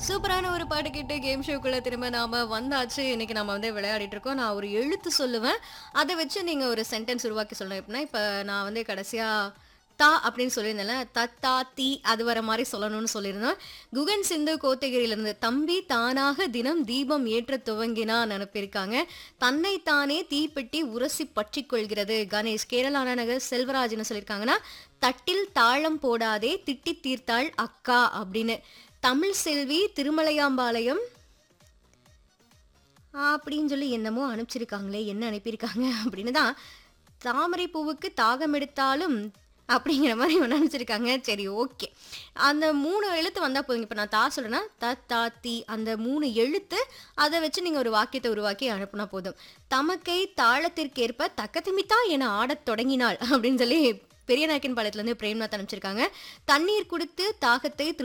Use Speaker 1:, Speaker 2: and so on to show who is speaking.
Speaker 1: சூப்பரான ஒரு பாட்டு கேட்டு கேம் ஷோக்குள்ள திரும்ப நாம வந்தாச்சு இன்னைக்கு நம்ம வந்து விளையாடிட்டு இருக்கோம் நான் ஒரு எழுத்து சொல்லுவேன் அதை வச்சு நீங்க ஒரு சென்டென்ஸ் உருவாக்கி சொல்லணும் எப்படின்னா இப்ப நான் வந்து கடைசியா தா அப்படின்னு சொல்லியிருந்தேன்ல தத்தா தீ அது வர மாதிரி சொல்லணும்னு சொல்லியிருந்தோம் குகன் சிந்து கோத்தகிரியிலிருந்து தம்பி தானாக தினம் தீபம் ஏற்ற துவங்கினான் அனுப்பியிருக்காங்க தன்னைத்தானே தீப்பெட்டி உரசி பற்றி கொள்கிறது கணேஷ் கேரளான நகர் செல்வராஜ்னு சொல்லியிருக்காங்கன்னா தட்டில் தாளம் போடாதே திட்டி தீர்த்தாள் அக்கா அப்படின்னு தமிழ் செல்வி திருமலையாம்பாளையம் அப்படின்னு சொல்லி என்னமோ அனுப்பிச்சிருக்காங்களே என்ன அனுப்பியிருக்காங்க அப்படின்னு தான் தாமரை பூவுக்கு தாகம் எடுத்தாலும் அப்படிங்கிற மாதிரி ஒன்று அனுப்பிச்சிருக்காங்க சரி ஓகே அந்த மூணு எழுத்து வந்தால் போதுங்க இப்போ நான் தா சொல்றேன்னா த தா தி அந்த மூணு எழுத்து அதை வச்சு நீங்கள் ஒரு வாக்கியத்தை உருவாக்கி அனுப்புனா போதும் தமக்கை தாளத்திற்கேற்ப தக்கத்திமித்தா என ஆடத் தொடங்கினாள் அப்படின்னு சொல்லி பெரிய நாயக்கன் பாளையத்துலேருந்து பிரேம்நாத் அனுப்பிச்சிருக்காங்க தண்ணீர் கொடுத்து தாகத்தை